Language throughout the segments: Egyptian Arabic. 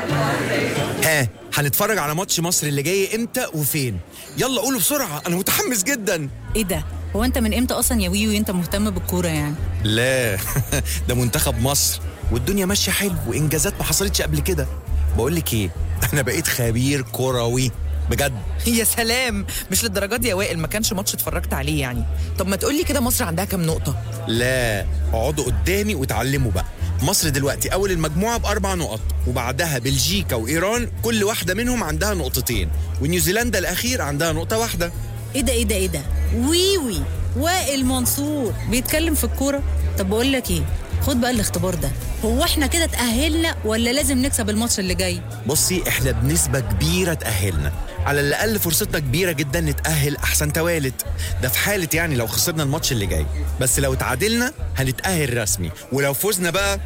ها هنتفرج على ماتش مصر اللي جاي امتى وفين يلا قولوا بسرعه انا متحمس جدا ايه ده هو انت من امتى اصلا يا ويوي انت مهتم بالكوره يعني لا ده منتخب مصر والدنيا ماشيه حلو وانجازات ما حصلتش قبل كده بقول لك ايه انا بقيت خبير كروي بجد يا سلام مش للدرجات دي يا وائل ما كانش ماتش اتفرجت عليه يعني طب ما تقولي كده مصر عندها كام نقطة لا اقعدوا قدامي وتعلموا بقى مصر دلوقتي اول المجموعه باربع نقط وبعدها بلجيكا وايران كل واحده منهم عندها نقطتين ونيوزيلندا الاخير عندها نقطه واحده ايه ده ايه ده ايه ده ويوي وائل منصور بيتكلم في الكوره طب بقول لك ايه خد بقى الاختبار ده هو احنا كده اتأهلنا ولا لازم نكسب الماتش اللي جاي بصي احنا بنسبة كبيرة تأهلنا على الأقل فرصتنا كبيرة جدا نتأهل أحسن توالت ده في حالة يعني لو خسرنا الماتش اللي جاي بس لو تعادلنا هنتأهل رسمي ولو فزنا بقى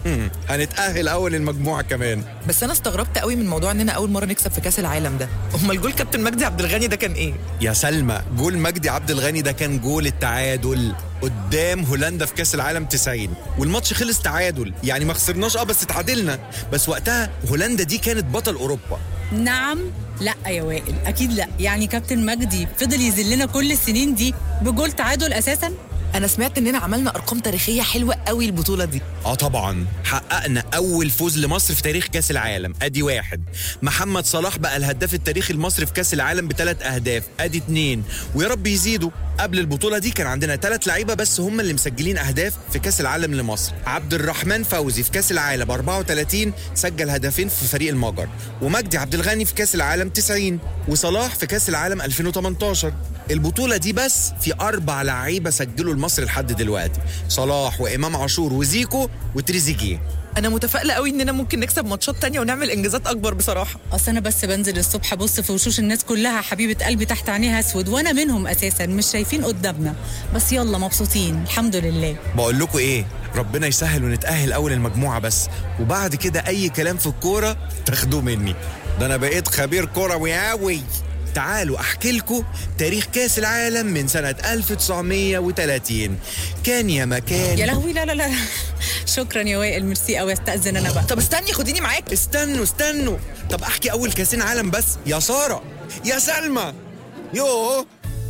هنتأهل أول المجموعة كمان بس انا استغربت قوي من موضوع اننا اول مرة نكسب في كاس العالم ده امال جول كابتن مجدي عبد الغني ده كان ايه يا سلمى جول مجدي عبد الغني ده كان جول التعادل قدام هولندا في كاس العالم 90 والماتش خلص تعادل يعني ما خسرناش اه بس اتعادلنا بس وقتها هولندا دي كانت بطل اوروبا نعم لا يا وائل اكيد لا يعني كابتن مجدي فضل يذلنا كل السنين دي بجول تعادل اساسا انا سمعت اننا عملنا ارقام تاريخيه حلوه قوي البطوله دي اه طبعا حققنا اول فوز لمصر في تاريخ كاس العالم ادي واحد محمد صلاح بقى الهداف التاريخي المصري في كاس العالم بثلاث اهداف ادي اتنين ويا رب يزيدوا قبل البطوله دي كان عندنا ثلاث لعيبه بس هم اللي مسجلين اهداف في كاس العالم لمصر عبد الرحمن فوزي في كاس العالم 34 سجل هدفين في فريق المجر ومجدي عبد الغني في كاس العالم 90 وصلاح في كاس العالم 2018 البطوله دي بس في اربع لعيبه سجلوا لمصر لحد دلوقتي صلاح وامام عاشور وزيكو وتريزيجيه انا متفائله قوي اننا ممكن نكسب ماتشات تانية ونعمل انجازات اكبر بصراحه اصل انا بس بنزل الصبح ابص في وشوش الناس كلها حبيبه قلبي تحت عينيها اسود وانا منهم اساسا مش شايفين قدامنا بس يلا مبسوطين الحمد لله بقول لكم ايه ربنا يسهل ونتأهل أول المجموعة بس وبعد كده أي كلام في الكورة تاخدوه مني ده أنا بقيت خبير كروي أوي تعالوا أحكي لكم تاريخ كأس العالم من سنة 1930 كان يا مكان يا لهوي لا لا لا شكرا يا وائل ميرسي قوي استاذن انا بقى طب استني خديني معاك استنوا استنوا طب أحكي أول كأسين عالم بس يا سارة يا سلمى يوه